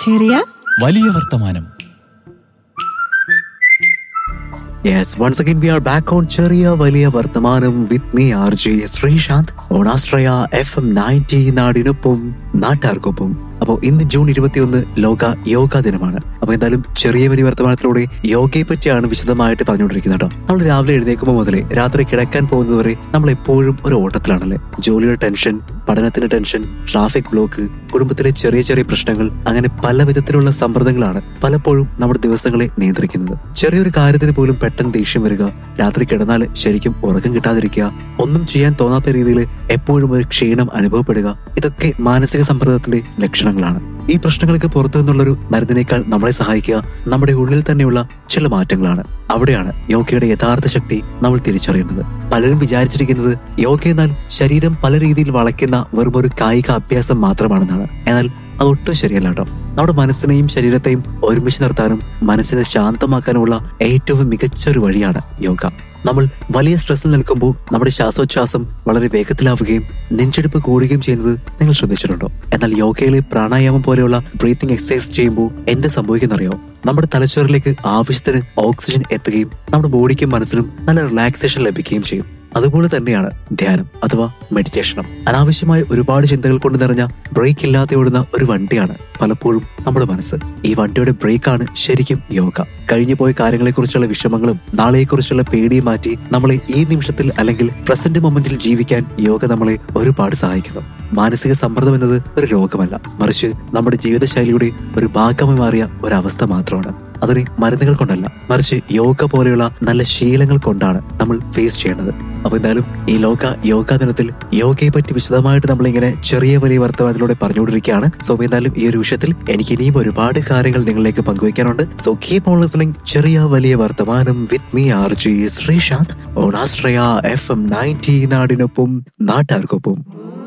ചെറിയ വലിയ വർത്തമാനം Yes, once again we are back on Chariya Valiya Vartamanam with me RJ Srishant on Astraya FM 90 നാടിനൊപ്പം നാട്ടാർക്കൊപ്പം അപ്പോൾ ഇന്ന് ജൂൺ ഇരുപത്തിയൊന്ന് ലോക യോഗ ദിനമാണ് അപ്പൊ എന്തായാലും ചെറിയ വലിയ വർത്തമാനത്തിലൂടെ യോഗയെ പറ്റിയാണ് വിശദമായിട്ട് പറഞ്ഞുകൊണ്ടിരിക്കുന്നത് കേട്ടോ നമ്മൾ രാവിലെ എഴുന്നേൽക്കുമ്പോൾ മുതലേ രാത്രി കിടക്കാൻ പോകുന്നതുവരെ നമ്മൾ എപ്പോഴും ഒരു ഓട്ടത്തിലാണല്ലേ ജോലിയുടെ ടെൻഷൻ പഠനത്തിന്റെ ടെൻഷൻ ട്രാഫിക് ബ്ലോക്ക് കുടുംബത്തിലെ ചെറിയ ചെറിയ പ്രശ്നങ്ങൾ അങ്ങനെ പല വിധത്തിലുള്ള സമ്മർദ്ദങ്ങളാണ് പലപ്പോഴും നമ്മുടെ ദിവസങ്ങളെ നിയന്ത്രിക്കുന്നത് ചെറിയൊരു കാര്യത്തിന് പോലും പെട്ടെന്ന് ദേഷ്യം വരിക രാത്രി കിടന്നാൽ ശരിക്കും ഉറക്കം കിട്ടാതിരിക്കുക ഒന്നും ചെയ്യാൻ തോന്നാത്ത രീതിയിൽ എപ്പോഴും ഒരു ക്ഷീണം അനുഭവപ്പെടുക ഇതൊക്കെ മാനസിക സമ്മർദ്ദത്തിന്റെ ലക്ഷണങ്ങളാണ് ഈ പ്രശ്നങ്ങൾക്ക് പുറത്തു നിന്നുള്ളൊരു മരുന്നിനേക്കാൾ നമ്മളെ സഹായിക്കുക നമ്മുടെ ഉള്ളിൽ തന്നെയുള്ള ചില മാറ്റങ്ങളാണ് അവിടെയാണ് യോഗയുടെ യഥാർത്ഥ ശക്തി നമ്മൾ തിരിച്ചറിയേണ്ടത് പലരും വിചാരിച്ചിരിക്കുന്നത് യോഗ എന്നാൽ ശരീരം പല രീതിയിൽ വളയ്ക്കുന്ന വെറും ഒരു കായിക അഭ്യാസം മാത്രമാണെന്നാണ് എന്നാൽ അതൊട്ടും ശരിയല്ല കേട്ടോ നമ്മുടെ മനസ്സിനെയും ശരീരത്തെയും ഒരുമിച്ച് നിർത്താനും മനസ്സിനെ ശാന്തമാക്കാനുമുള്ള ഏറ്റവും മികച്ച ഒരു വഴിയാണ് യോഗ നമ്മൾ വലിയ സ്ട്രെസ്സിൽ നിൽക്കുമ്പോൾ നമ്മുടെ ശ്വാസോച്ഛ്വാസം വളരെ വേഗത്തിലാവുകയും നെഞ്ചെടുപ്പ് കൂടുകയും ചെയ്യുന്നത് നിങ്ങൾ ശ്രദ്ധിച്ചിട്ടുണ്ടോ എന്നാൽ യോഗയിലെ പ്രാണായാമം പോലെയുള്ള ബ്രീത്തിങ് എക്സസൈസ് ചെയ്യുമ്പോൾ എന്ത് സംഭവിക്കുന്നറിയോ നമ്മുടെ തലച്ചോറിലേക്ക് ആവശ്യത്തിന് ഓക്സിജൻ എത്തുകയും നമ്മുടെ ബോഡിക്കും മനസ്സിനും നല്ല റിലാക്സേഷൻ ലഭിക്കുകയും ചെയ്യും അതുപോലെ തന്നെയാണ് ധ്യാനം അഥവാ മെഡിറ്റേഷനും അനാവശ്യമായ ഒരുപാട് ചിന്തകൾ കൊണ്ട് നിറഞ്ഞ ബ്രേക്ക് ഇല്ലാതെ ഓടുന്ന ഒരു വണ്ടിയാണ് പലപ്പോഴും നമ്മുടെ മനസ്സ് ഈ വണ്ടിയുടെ ബ്രേക്കാണ് ശരിക്കും യോഗ കഴിഞ്ഞു പോയ കാര്യങ്ങളെക്കുറിച്ചുള്ള വിഷമങ്ങളും നാളെയെക്കുറിച്ചുള്ള പേടിയും മാറ്റി നമ്മളെ ഈ നിമിഷത്തിൽ അല്ലെങ്കിൽ പ്രസന്റ് മൊമെന്റിൽ ജീവിക്കാൻ യോഗ നമ്മളെ ഒരുപാട് സഹായിക്കുന്നു മാനസിക സമ്മർദ്ദം എന്നത് ഒരു രോഗമല്ല മറിച്ച് നമ്മുടെ ജീവിതശൈലിയുടെ ഒരു ഭാഗമായി മാറിയ ഒരവസ്ഥ മാത്രമാണ് അതിനെ മരുന്നുകൾ കൊണ്ടല്ല മറിച്ച് യോഗ പോലെയുള്ള നല്ല ശീലങ്ങൾ കൊണ്ടാണ് നമ്മൾ ഫേസ് ചെയ്യേണ്ടത് അപ്പൊ എന്തായാലും ഈ ലോക യോഗാ ദിനത്തിൽ യോഗയെ പറ്റി വിശദമായിട്ട് നമ്മളിങ്ങനെ ചെറിയ വലിയ വർത്തമാനത്തിലൂടെ പറഞ്ഞുകൊണ്ടിരിക്കുകയാണ് സോ എന്തായാലും ഈ ഒരു വിഷയത്തിൽ എനിക്ക് ഇനിയും ഒരുപാട് കാര്യങ്ങൾ നിങ്ങളിലേക്ക് പങ്കുവയ്ക്കാനുണ്ട് സോ കീപ് ഓൺ ലിസണിംഗ് ചെറിയ വലിയ വർത്തമാനം with me R J Sreesanth on Ashraya F M ninety നാടിനൊപ്പം നാട്ടാർക്കൊപ്പം